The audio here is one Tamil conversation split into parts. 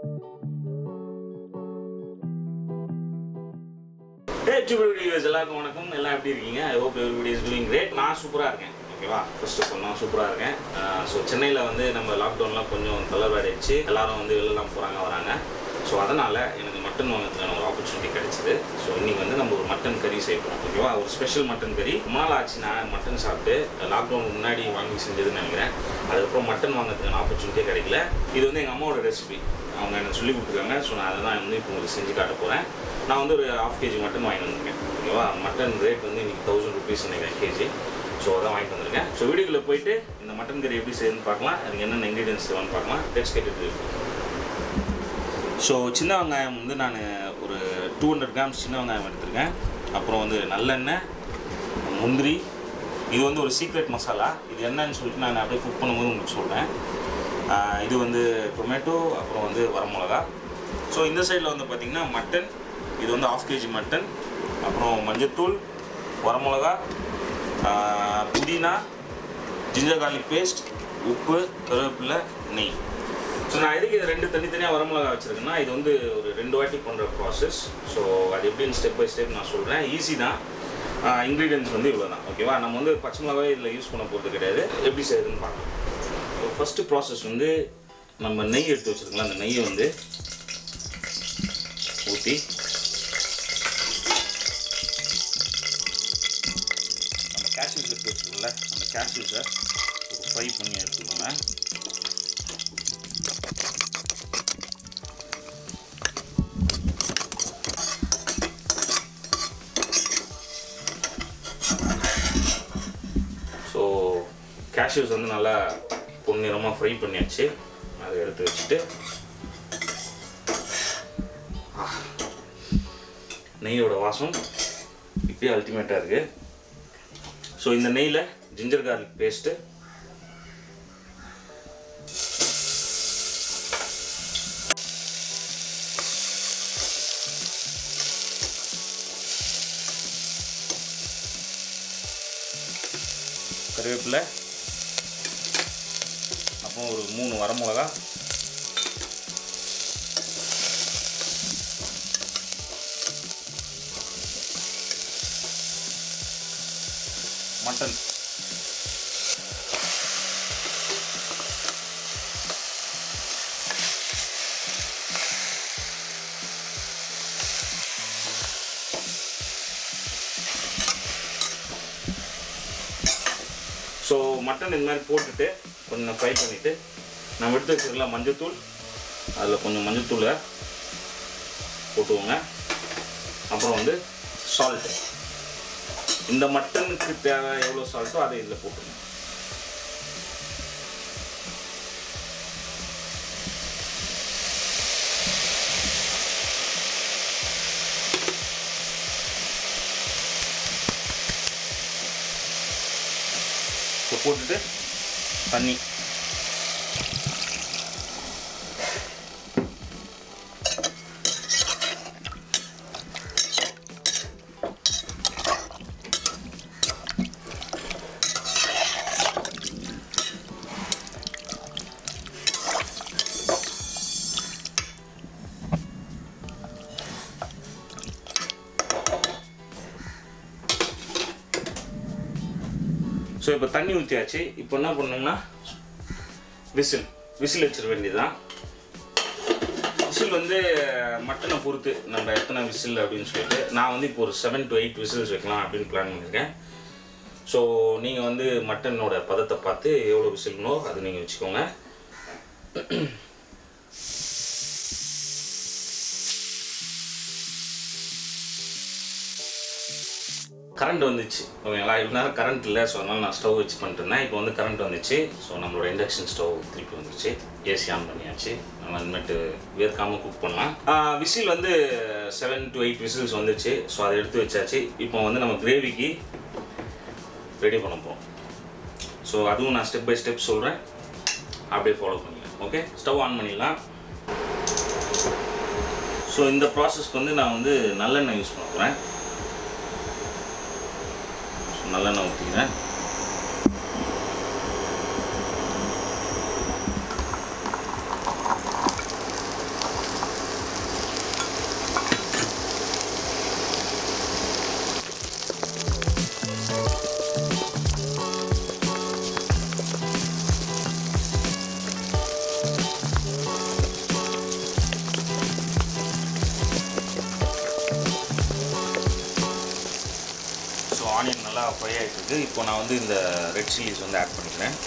Hey, Triple Videos எல்லாருக்கும் வணக்கம் எல்லாம் எப்படி இருக்கீங்க I hope everybody is doing great நான் சூப்பராக இருக்கேன் ஓகேவா ஃபர்ஸ்ட் ஆஃப் ஆல் நான் சூப்பராக இருக்கேன் ஸோ சென்னையில் வந்து நம்ம லாக்டவுன்லாம் கொஞ்சம் தளர்வாயிடுச்சு எல்லாரும் வந்து வெளிலலாம் போகிறாங்க வராங்க ஸோ அதனால் எனக்கு மட்டன் வாங்குறதுக்கான ஒரு ஆப்பர்ச்சுனிட்டி கிடைச்சிது ஸோ இன்னைக்கு வந்து நம்ம ஒரு மட்டன் கறி செய்யப்போம் ஓகேவா ஒரு ஸ்பெஷல் மட்டன் கறி ரொம்ப நாள் ஆச்சு நான் மட்டன் சாப்பிட்டு லாக்டவுன் முன்னாடி வாங்கி செஞ்சதுன்னு நினைக்கிறேன் அதுக்கப்புறம் மட்டன் வாங்குறதுக்கான ஆப்பர்ச்சுனிட்டியே கிடைக்கல இது வந்து எங்கள் அம்மாவோட ரெசிபி அவங்க எனக்கு சொல்லி கொடுத்துருக்காங்க ஸோ நான் அதை தான் வந்து இப்போ உங்களுக்கு செஞ்சு காட்ட போகிறேன் நான் வந்து ஒரு ஹாஃப் கேஜி மட்டன் வாங்கிட்டு வந்திருக்கேன் ஓகேவா மட்டன் ரேட் வந்து இன்னைக்கு தௌசண்ட் ருபீஸ் நினைக்கிறேன் கேஜி ஸோ அதான் வாங்கிட்டு வந்திருக்கேன் ஸோ வீடியோக்குள்ளே போயிட்டு இந்த மட்டன் கறி எப்படி செய்யணும்னு பார்க்கலாம் அதுக்கு என்னென்ன இன்க்ரீடியன்ஸ் தேவைன்னு பார்க்கலாம் லெட்ஸ் கெட் இட் ஸோ சின்ன வெங்காயம் வந்து நான் ஒரு டூ ஹண்ட்ரட் கிராம்ஸ் சின்ன வெங்காயம் எடுத்திருக்கேன் அப்புறம் வந்து நல்லெண்ணெய் முந்திரி இது வந்து ஒரு சீக்ரெட் மசாலா இது என்னன்னு சொல்லிட்டு நான் அப்படியே குக் பண்ணும்போது உங்களுக்கு சொல்கிறேன் ஆஹ் இது வந்து டொமேட்டோ அப்புறம் வந்து வரமிளகா ஸோ இந்த சைடில் வந்து பார்த்திங்கன்னா மட்டன் இது வந்து ஆஃப் கேஜி மட்டன் அப்புறம் மஞ்சத்தூள் வரமிளகா ஆஹ் புதினா ஜிஞ்சர் கார்லிக் பேஸ்ட் உப்பு கருவேப்பிலை நெய் ஸோ நான் எதுக்கு இது ரெண்டு தனித்தனியாக வரமிளகா வச்சுருக்கேன்னா இது வந்து ஒரு ரெண்டு வாட்டி பண்ணுற ப்ராசஸ் ஸோ அது எப்படின்னு ஸ்டெப் பை ஸ்டெப் நான் சொல்கிறேன் ஈஸி தான் இன்க்ரீடியன்ஸ் வந்து இவ்வளோ தான் ஓகேவா நம்ம வந்து பச்சை மிளகாவே இதில் யூஸ் பண்ண போகிறது கிடையாது எப்படி செய்யுதுன்னு பார்க்கலாம் ஸோ ஃபஸ்ட்டு ப்ராசஸ் வந்து நம்ம நெய் எடுத்து வச்சுருக்கலாம் அந்த நெய்யை வந்து ஊற்றி நம்ம கேஷ்யூஸ் எடுத்து வச்சுருக்கோம்ல அந்த கேஷ்யூஸை ஒரு ஃப்ரை பண்ணி எடுத்துக்கோங்க ஸோ கேஷ்யூஸ் வந்து நல்லா பொன்னிறமாக ஃப்ரை பண்ணியாச்சு அதை எடுத்து வச்சுட்டு ஆ, நெய்யோட வாசம் இப்பயே அல்டிமேட்டாக இருக்குது ஸோ இந்த நெய்யில் ஜிஞ்சர் கார்லிக் பேஸ்ட்டு கருவேப்பிலை அப்புறம் ஒரு மூணு வரமிளகா மட்டன் ஸோ மட்டன் இந்த மாதிரி போட்டுட்டு கொஞ்சம் ஃப்ரை பண்ணிவிட்டு நம்ம எடுத்து வச்சுருக்கலாம் மஞ்சத்தூள் அதில் கொஞ்சம் மஞ்சத்தூளை போட்டுவோங்க அப்புறம் வந்து சால்ட்டு இந்த மட்டனுக்கு தேவை எவ்வளோ சால்ட்டோ அதை இதில் போட்டுருங்க இப்போ போட்டுட்டு தண்ணி ஸோ இப்போ தண்ணி ஊற்றியாச்சு இப்போ என்ன பண்ணோம்னா விசில் விசில் வச்சிட வேண்டியதுதான் விசில் வந்து மட்டனை பொறுத்து நம்ம எத்தனை விசில் அப்படின்னு சொல்லிட்டு நான் வந்து இப்போ ஒரு செவன் டு எயிட் விசில்ஸ் வைக்கலாம் அப்படின்னு பிளான் பண்ணியிருக்கேன் ஸோ நீங்கள் வந்து மட்டனோட பதத்தை பார்த்து எவ்வளோ விசில்னோ அது நீங்கள் வச்சுக்கோங்க கரண்ட் வந்துச்சு ஓகேங்களா இவ்வளோ நேரம் கரண்ட் இல்லை ஸோ அதனால் நான் ஸ்டவ் வச்சு பண்ணிட்டு இருந்தேன் இப்போ வந்து கரண்ட் வந்துச்சு ஸோ நம்மளோட இண்டக்ஷன் ஸ்டவ் திருப்பி வந்துருச்சு ஏசி ஆன் பண்ணியாச்சு நம்ம இனிமேட்டு வேர்க்காமல் குக் பண்ணலாம் விசில் வந்து செவன் டு எயிட் விசில்ஸ் வந்துச்சு ஸோ அதை எடுத்து வச்சாச்சு இப்போ வந்து நம்ம கிரேவிக்கு ரெடி பண்ண போகிறோம் ஸோ அதுவும் நான் ஸ்டெப் பை ஸ்டெப் சொல்கிறேன் அப்படியே ஃபாலோ பண்ணிக்கலாம் ஓகே ஸ்டவ் ஆன் பண்ணிடலாம் ஸோ இந்த ப்ராசஸ்க்கு வந்து நான் வந்து நல்லெண்ணெய் யூஸ் பண்ண போகிறேன் நல்லெண்ணெய் ஊற்றிக்கிறேன் நல்லா ஃப்ரை ஆகிட்டு இருக்கு இப்போ நான் வந்து இந்த ரெட் சில்லிஸ் வந்து ஆட் பண்ணிக்கிறேன்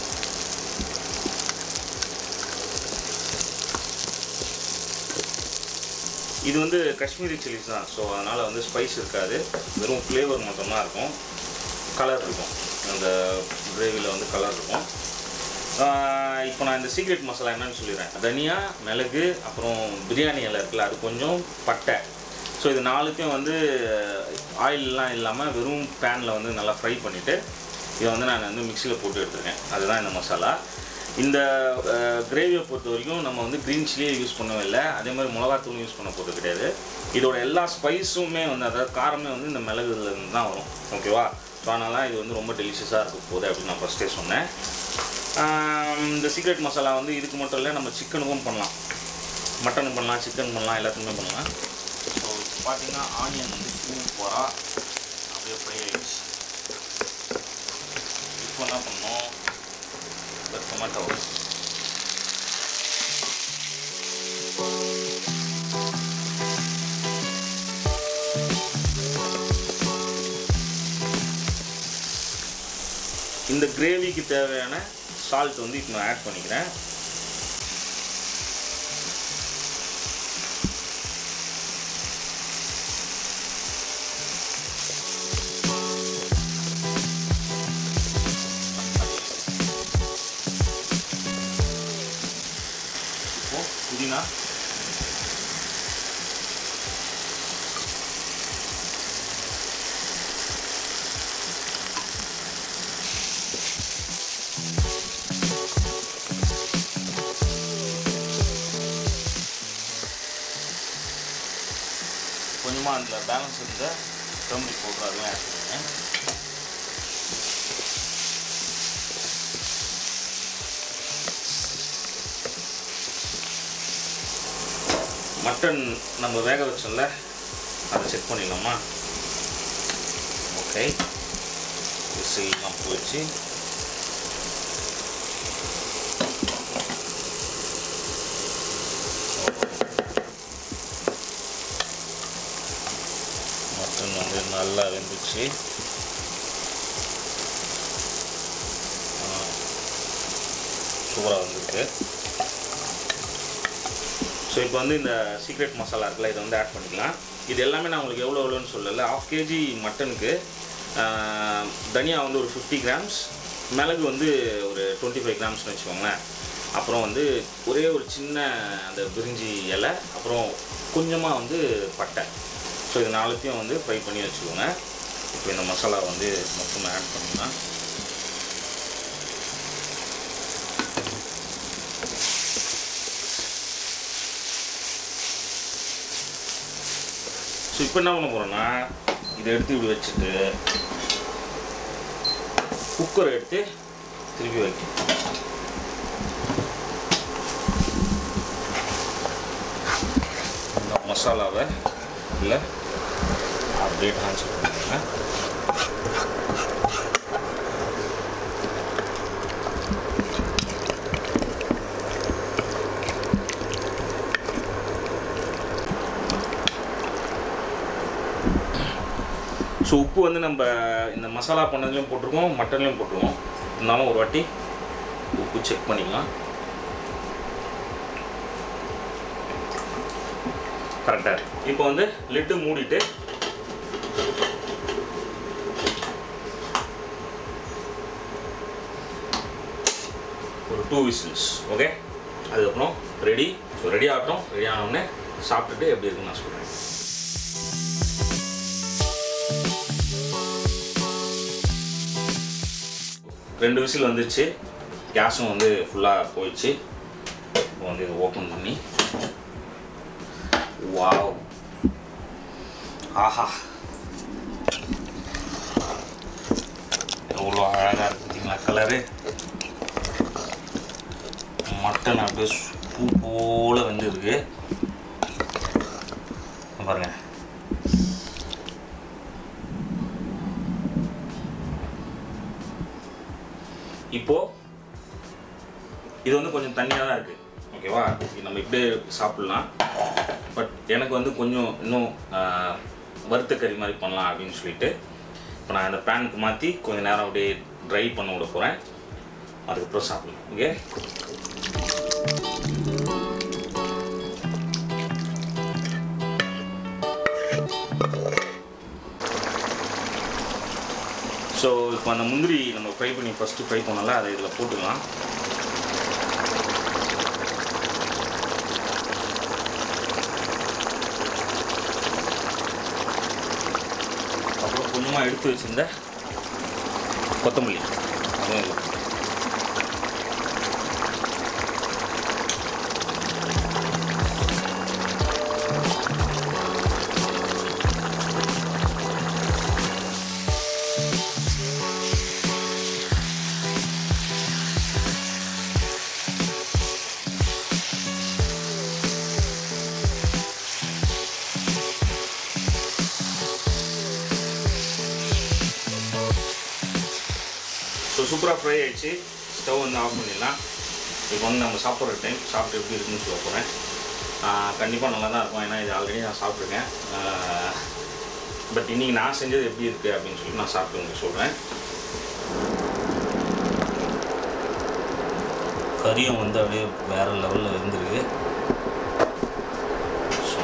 இது வந்து காஷ்மீரி சில்லிஸ் தான் ஸோ அதனால் வந்து ஸ்பைஸ் இருக்காது வெறும் ஃப்ளேவர் மட்டும்தான் இருக்கும் கலர் இருக்கும் அந்த கிரேவியில் வந்து கலர் இருக்கும் ஆஹ் இப்போ நான் இந்த சீக்ரெட் மசாலா என்னன்னு சொல்லிடுறேன் தனியா மிளகு அப்புறம் பிரியாணி இலை இருக்குல்ல அது கொஞ்சம் பட்டை ஸோ இது நாலுத்தையும் வந்து ஆயிலெலாம் இல்லாமல் வெறும் பேனில் வந்து நல்லா ஃப்ரை பண்ணிவிட்டு இதை வந்து நான் வந்து மிக்சியில் போட்டு எடுத்துருக்கேன் அதுதான் இந்த மசாலா இந்த கிரேவியை பொறுத்த வரைக்கும் நம்ம வந்து க்ரீன் சில்லியே யூஸ் பண்ணவே இல்லை அதே மாதிரி மிளகாத்தூளும் யூஸ் பண்ண போகிறது கிடையாது இதோட எல்லா ஸ்பைஸுமே வந்து அதாவது காரமே வந்து இந்த மிளகுலேருந்து தான் வரும் ஓகேவா ஸோ அதனால இது வந்து ரொம்ப டெலிஷியஸாக இருக்க போகுது அப்படின்னு நான் ஃபஸ்ட்டே சொன்னேன் ஆம், இந்த சீக்ரெட் மசாலா வந்து இதுக்கு மட்டும் இல்லை நம்ம சிக்கனுக்கும் பண்ணலாம் மட்டனுக்கு பண்ணலாம் சிக்கன் பண்ணலாம் எல்லாத்துக்குமே பண்ணலாம் ஸோ பார்த்தீங்கன்னா ஆனியன் வந்து சூப்பராக அப்படியே ஃப்ரை ஆகிடுச்சு இப்போ என்ன பண்ணோம் இந்த டொமேட்டோ இந்த கிரேவிக்கு தேவையான சால்ட் வந்து இப்போ நான் ஆட் பண்ணிக்கிறேன் இப்போ புதினா கொஞ்சமாக அதில் பேலன்ஸ் இருந்த டர்மரிக் பவுடர் அதுவும் ஆட் பண்ணுங்க மட்டன் நம்ம வேக வச்சோம்ல அதை செக் பண்ணிடலாமா ஓகே விசில்லாம் போயிடுச்சு மட்டன் வந்து நல்லா வெந்துச்சு சூப்பராக வந்திருக்கு ஸோ இப்போ வந்து இந்த சீக்ரெட் மசாலா இருக்குல்ல இதை வந்து ஆட் பண்ணிக்கலாம் இது எல்லாமே நான் உங்களுக்கு எவ்வளோ எவ்வளோன்னு சொல்லலை ஆஃப் கேஜி மட்டனுக்கு தனியா வந்து ஒரு ஃபிஃப்டி கிராம்ஸ் மிளகு வந்து ஒரு டுவெண்ட்டி ஃபைவ் கிராம்ஸ்னு வச்சுக்கோங்களேன் அப்புறம் வந்து ஒரே ஒரு சின்ன அந்த பிரிஞ்சி இலை அப்புறம் கொஞ்சமாக வந்து பட்டை ஸோ இது நாலுத்தையும் வந்து ஃப்ரை பண்ணி வச்சுக்கோங்க இப்போ இந்த மசாலா வந்து மொத்தமாக ஆட் பண்ணிக்கலாம் ஸோ இப்போ என்ன பண்ண போகிறோன்னா இதை எடுத்து இப்படி வச்சுட்டு குக்கரை எடுத்து திருப்பி வைக்கணும் இந்த மசாலாவை இல்லை அப்படியே ட்ரான்ஸ்ஃபர் பண்ணுங்க ஸோ உப்பு வந்து நம்ம இந்த மசாலா பண்ணதுலேயும் போட்டிருக்கோம் மட்டன்லேயும் போட்டிருக்கோம் இருந்தாலும் ஒரு வாட்டி உப்பு செக் பண்ணிக்கலாம் கரெக்டாக இருக்கு இப்போ வந்து லிட்டு மூடிட்டு ஒரு டூ விசில்ஸ் ஓகே அதுக்கப்புறம் ரெடி ஸோ ரெடி ஆகட்டும் ரெடி ஆனவுடனே சாப்பிட்டுட்டு எப்படி இருக்குன்னு நான் சொல்கிறேன் ரெண்டு விசில் வந்துச்சு கேஸும் வந்து ஃபுல்லாக போயிடுச்சு இப்போ வந்து இதை ஓப்பன் பண்ணி வாவ் ஆஹா எவ்வளோ அழகாக இருக்கு பார்த்தீங்களா கலரு மட்டன் அப்படியே பூ போல வந்து இருக்கு இங்க பாருங்க இப்போ இது வந்து கொஞ்சம் தண்ணியாக தான் இருக்குது ஓகேவா இது நம்ம இப்படியே சாப்பிட்லாம் பட் எனக்கு வந்து கொஞ்சம் இன்னும் ஆஹ், வறுத்த கறி மாதிரி பண்ணலாம் அப்படின்னு சொல்லிட்டு இப்போ நான் இந்த பேனுக்கு மாற்றி கொஞ்ச நேரம் அப்படியே ட்ரை பண்ண விட போகிறேன் அதுக்கப்புறம் சாப்பிடலாம் ஓகே ஸோ இப்போ அந்த முந்திரி நம்ம ஃப்ரை பண்ணி ஃபஸ்ட்டு ஃப்ரை பண்ணல அதை இதில் போட்டுக்கலாம் அப்புறம் கொஞ்சமாக எடுத்து வச்சிருந்த கொத்தமல்லி அதுவும் இல்லை ஸோ சூப்பராக ஃப்ரை ஆயிடுச்சு ஸ்டவ் வந்து ஆஃப் பண்ணிடலாம் இப்போ வந்து நம்ம சாப்பிட்ற டைம் சாப்பிட்டு எப்படி இருக்குன்னு சொல்ல போகிறேன் கண்டிப்பாக நல்லா தான் இருக்கும் ஏன்னா இது ஆல்ரெடி நான் சாப்பிட்ருக்கேன் பட் இன்றைக்கி நான் செஞ்சது எப்படி இருக்குது அப்படின்னு சொல்லி நான் சாப்பிட்டு உங்களுக்கு சொல்கிறேன் கறியும் வந்து அப்படியே வேறு லெவலில் இருந்திருக்கு ஸோ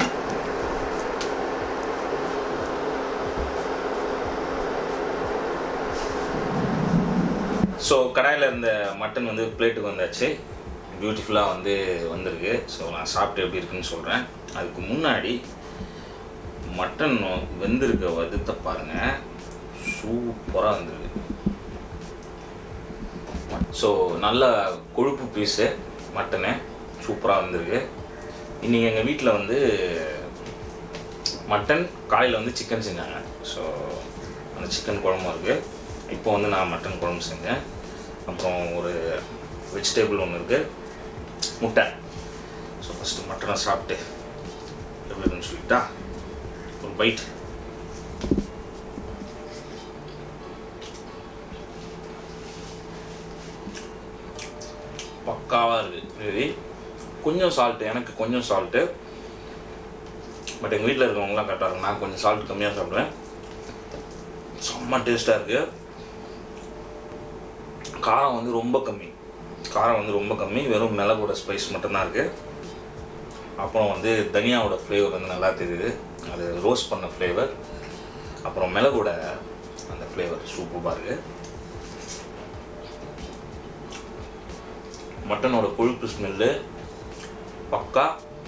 ஸோ கடாயில் இருந்த மட்டன் வந்து பிளேட்டுக்கு வந்தாச்சு பியூட்டிஃபுல்லாக வந்து வந்திருக்கு ஸோ நான் சாப்பிட்டு எப்படி இருக்குன்னு சொல்கிறேன் அதுக்கு முன்னாடி மட்டன் வெந்திருக்க வதத்தை பாருங்கள் சூப்பராக வந்திருக்கு ஸோ நல்ல கொழுப்பு பீஸு மட்டனு சூப்பராக வந்திருக்கு இன்றைக்கி எங்கள் வீட்டில் வந்து மட்டன் காலையில் வந்து சிக்கன் செஞ்சாங்க ஸோ அந்த சிக்கன் குழம்பும் இருக்குது இப்போ வந்து நான் மட்டன் குழம்பு செஞ்சேன் அப்புறம் ஒரு வெஜிடபிள் ஒன்று இருக்குது முட்டை ஸோ ஃபஸ்ட்டு மட்டனை சாப்பிட்டு எப்படி இருக்குன்னு சொல்லிட்டா ஒரு பைட் பக்காவாக இருக்குது இது கொஞ்சம் சால்ட்டு எனக்கு கொஞ்சம் சால்ட்டு பட் எங்கள் வீட்டில் இருக்கவங்களாம் கரெக்டாக இருக்கும் நான் கொஞ்சம் சால்ட் கம்மியாக சாப்பிடுவேன் செம்ம டேஸ்ட்டாக இருக்குது காரம் வந்து ரொம்ப கம்மி காரம் வந்து ரொம்ப கம்மி வெறும் மிளகோட ஸ்பைஸ் மட்டும்தான் இருக்குது அப்புறம் வந்து தனியாவோட ஃப்ளேவர் வந்து நல்லா தெரியுது அது ரோஸ்ட் பண்ண ஃப்ளேவர் அப்புறம் மிளகோட அந்த ஃப்ளேவர் சூப்பராக இருக்குது மட்டனோட கொழுப்பு ஸ்மெல்லு பக்கா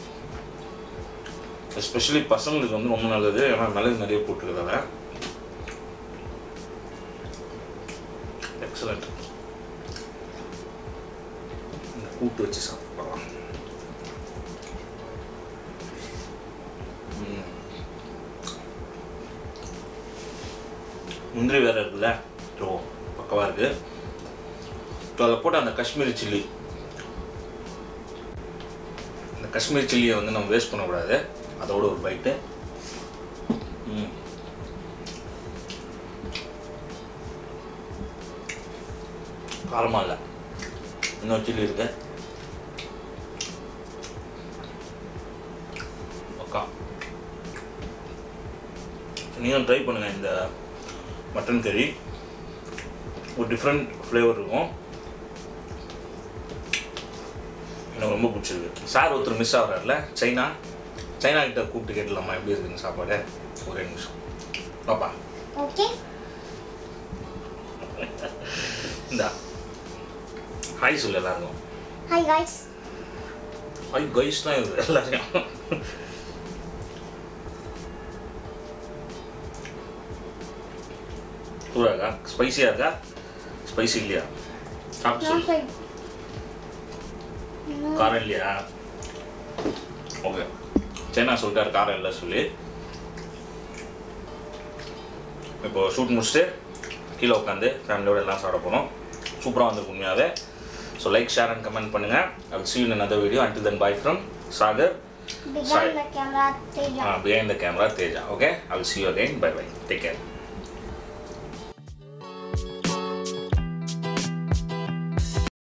எஸ்பெஷலி பசங்களுக்கு வந்து ரொம்ப நல்லது ஏன்னா மிளகு நிறைய போட்டுருக்கிறதால எக்ஸலண்ட் இந்த கூட்டு வச்சு சாப்பிடலாம் ம். முந்திரி வேற இருக்குல்ல ஓ பக்கவா இருக்கு ஸோ அதில் போட்ட அந்த காஷ்மீரி சில்லி இந்த காஷ்மீரி சில்லியை வந்து நம்ம வேஸ்ட் பண்ணக்கூடாது அதோட ஒரு பைட்டு ம் காரமாக இல்லை இன்னொரு சில்லி இருக்கு அக்கா நீங்களும் ட்ரை பண்ணுங்கள் இந்த மட்டன் கறி ஒரு டிஃப்ரெண்ட் ஃப்ளேவர் இருக்கும் எனக்கு ரொம்ப பிடிச்சிருக்கு சார் ஒருத்தர் மிஸ் ஆகிறார்ல சைனா சைனா கிட்ட கூப்பிட்டு கேட்டலாமா எப்படி இருக்குன்னு சாப்பாடு ஒரே நிமிஷம் பாப்பா ஓகே இந்தா ஹாய் சொல்லு எல்லாருக்கும் ஹாய் காய்ஸ் ஹாய் கைஸ் தான் இது எல்லாரையும் சூடாக இருக்கா ஸ்பைசியாக இருக்கா ஸ்பைசி இல்லையா சாப்பிட்டு நான் சொல்லு சரி காரம் இல்லையா ஓகே சைனா சொல்லிட்டாரு காரம் இல்லை சொல்லி இப்போ ஷூட் முடிச்சுட்டு கீழே உட்காந்து ஃபேமிலியோட எல்லாம் சாப்பிட போகிறோம் சூப்பராக வந்திருக்கு உண்மையாகவே so like share and comment பண்ணுங்கள் அது see you in another video until then bye from Sagar behind the camera Teja behind the camera Teja okay I will see you again bye bye take care